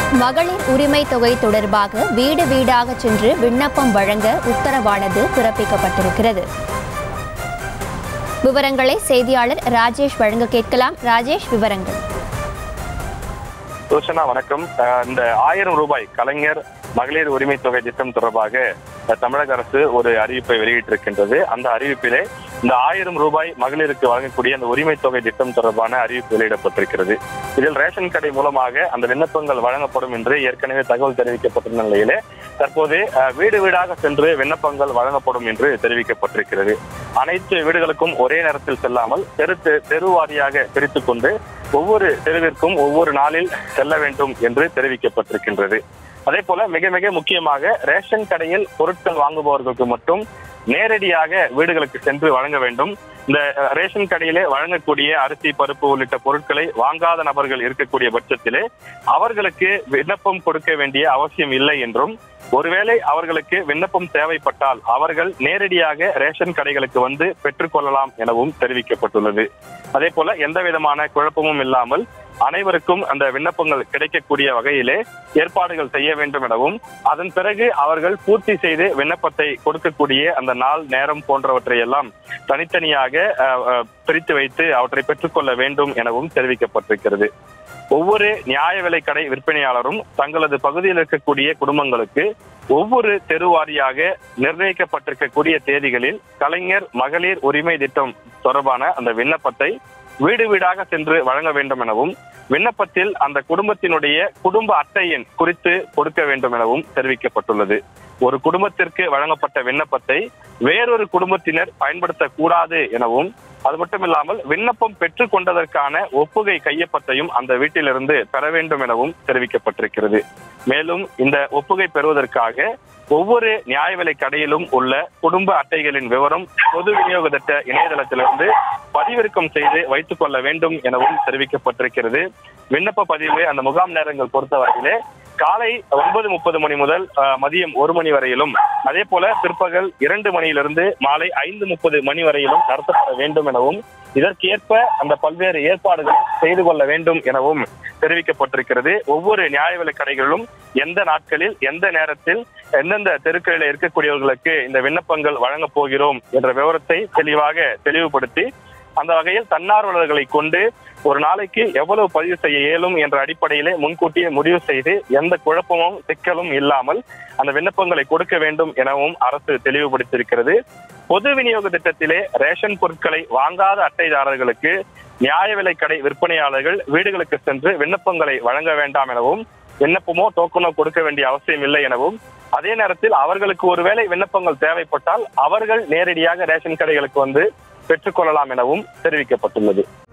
மகளிர் உரிமை தொகை தொடர்பாக வீடு வீடாக சென்று விண்ணப்பம் வழங்க உத்தரவானது பிறப்பிக்கப்பட்டிருக்கிறது விவரங்களை செய்தியாளர் ராஜேஷ் வழங்க கேட்கலாம் ராஜேஷ் விவரங்கள் ரோஷனா வணக்கம் அஹ் இந்த ஆயிரம் ரூபாய் கலைஞர் மகளிர் உரிமை தொகை திட்டம் தொடர்பாக அஹ், தமிழக அரசு ஒரு அறிவிப்பை வெளியிட்டிருக்கின்றது அந்த அறிவிப்பிலே இந்த ஆயிரம் ரூபாய் மகளிருக்கு வழங்கக்கூடிய அந்த உரிமை தொகை திட்டம் தொடர்பான அறிவிப்பு வெளியிடப்பட்டிருக்கிறது இதில் ரேஷன் கடை மூலமாக அந்த விண்ணப்பங்கள் வழங்கப்படும் என்று ஏற்கனவே தகவல் தெரிவிக்கப்பட்டிருந்த நிலையிலே தற்போது அஹ், வீடு வீடாக சென்று விண்ணப்பங்கள் வழங்கப்படும் என்று தெரிவிக்கப்பட்டிருக்கிறது அனைத்து வீடுகளுக்கும் ஒரே நேரத்தில் செல்லாமல் தெரு தெ- தெரு வாரியாக பிரித்துக் கொண்டு ஒவ்வொரு தெருவிற்கும் ஒவ்வொரு நாளில் செல்ல வேண்டும் என்று தெரிவிக்கப்பட்டிருக்கின்றது அதே போல மிக மிக முக்கியமாக ரேஷன் கடையில் பொருட்கள் வாங்குபவர்களுக்கு மட்டும் நேரடியாக வீடுகளுக்கு சென்று வழங்க வேண்டும் இந்த அஹ், ரேஷன் கடையிலே வழங்கக்கூடிய அரிசி பருப்பு உள்ளிட்ட பொருட்களை வாங்காத நபர்கள் இருக்கக்கூடிய பட்சத்திலே அவர்களுக்கு விண்ணப்பம் கொடுக்க வேண்டிய அவசியம் இல்லை என்றும் ஒருவேளை அவர்களுக்கு விண்ணப்பம் தேவைப்பட்டால் அவர்கள் நேரடியாக ரேஷன் கடைகளுக்கு வந்து பெற்றுக்கொள்ளலாம் எனவும் தெரிவிக்கப்பட்டுள்ளது அதே போல எந்த விதமான குழப்பமும் இல்லாமல் அனைவருக்கும் அந்த விண்ணப்பங்கள் கிடைக்கக்கூடிய வகையிலே ஏற்பாடுகள் செய்ய வேண்டும் எனவும் அதன் பிறகு அவர்கள் பூர்த்தி செய்து விண்ணப்பத்தை கொடுக்கக்கூடிய அந்த நாள் நேரம் போன்றவற்றை எல்லாம் தனித்தனியாக அஹ், அஹ், பிரித்து வைத்து அவற்றை பெற்றுக்கொள்ள வேண்டும் எனவும் தெரிவிக்கப்பட்டிருக்கிறது ஒவ்வொரு நியாய விலை கடை விற்பனையாளரும் தங்களது பகுதியில் இருக்கக்கூடிய குடும்பங்களுக்கு ஒவ்வொரு தெருவாரியாக நிர்ணயிக்கப்பட்டிருக்கக்கூடிய தேதிகளில் கலைஞர் மகளிர் உரிமை திட்டம் தொடர்பான அந்த விண்ணப்பத்தை வீடு வீடாக சென்று வழங்க வேண்டும் எனவும் விண்ணப்பத்தில் அந்த குடும்பத்தினுடைய குடும்ப அட்டை எண் குறித்து கொடுக்க வேண்டும் எனவும் தெரிவிக்கப்பட்டுள்ளது ஒரு குடும்பத்திற்கு வழங்கப்பட்ட விண்ணப்பத்தை வேறொரு குடும்பத்தினர் பயன்படுத்தக்கூடாது எனவும் அது மட்டும் இல்லாமல் விண்ணப்பம் பெற்றுக் கொண்டதற்கான ஒப்புகை கையொப்பத்தையும் அந்த வீட்டிலிருந்து பெற வேண்டும் எனவும் தெரிவிக்கப்பட்டிருக்கிறது மேலும் இந்த ஒப்புகை பெறுவதற்காக ஒவ்வொரு நியாய விலை கடையிலும் உள்ள குடும்ப அட்டைகளின் விவரம் பொது விநியோக திட்ட இணையதளத்திலிருந்து பதிவிறக்கம் செய்து வைத்துக் கொள்ள வேண்டும் எனவும் தெரிவிக்கப்பட்டிருக்கிறது விண்ணப்ப பதிவு அந்த முகாம் நேரங்கள் பொறுத்தவரையிலே காலை ஒன்பது முப்பது மணி முதல் அஹ், மதியம் ஒரு மணி வரையிலும் அதே போல பிற்பகல் இரண்டு மணியிலிருந்து மாலை ஐந்து முப்பது மணி வரையிலும் நடத்தப்பட வேண்டும் எனவும் இதற்கேற்ப அந்த பல்வேறு ஏற்பாடுகள் செய்து கொள்ள வேண்டும் எனவும் தெரிவிக்கப்பட்டிருக்கிறது ஒவ்வொரு நியாய விலை கடைகளிலும் எந்த நாட்களில் எந்த நேரத்தில் எந்தெந்த தெருக்களில் இருக்கக்கூடியவர்களுக்கு இந்த விண்ணப்பங்கள் வழங்கப் போகிறோம் என்ற விவரத்தை தெளிவாக தெளிவுபடுத்தி அந்த வகையில் தன்னார்வலர்களை கொண்டு ஒரு நாளைக்கு எவ்வளவு பதிவு செய்ய இயலும் என்ற அடிப்படையிலே முன்கூட்டியே முடிவு செய்து எந்த குழப்பமும் சிக்கலும் இல்லாமல் அந்த விண்ணப்பங்களை கொடுக்க வேண்டும் எனவும் அரசு தெளிவுபடுத்தியிருக்கிறது பொது விநியோக திட்டத்திலே ரேஷன் பொருட்களை வாங்காத அட்டைதாரர்களுக்கு நியாய விலை கடை விற்பனையாளர்கள் வீடுகளுக்கு சென்று விண்ணப்பங்களை வழங்க வேண்டாம் எனவும் விண்ணப்பமோ டோக்கனோ கொடுக்க வேண்டிய அவசியம் இல்லை எனவும் அதே நேரத்தில் அவர்களுக்கு ஒருவேளை விண்ணப்பங்கள் தேவைப்பட்டால் அவர்கள் நேரடியாக ரேஷன் கடைகளுக்கு வந்து பெற்றுக்கொள்ளலாம் எனவும் தெரிவிக்கப்பட்டுள்ளது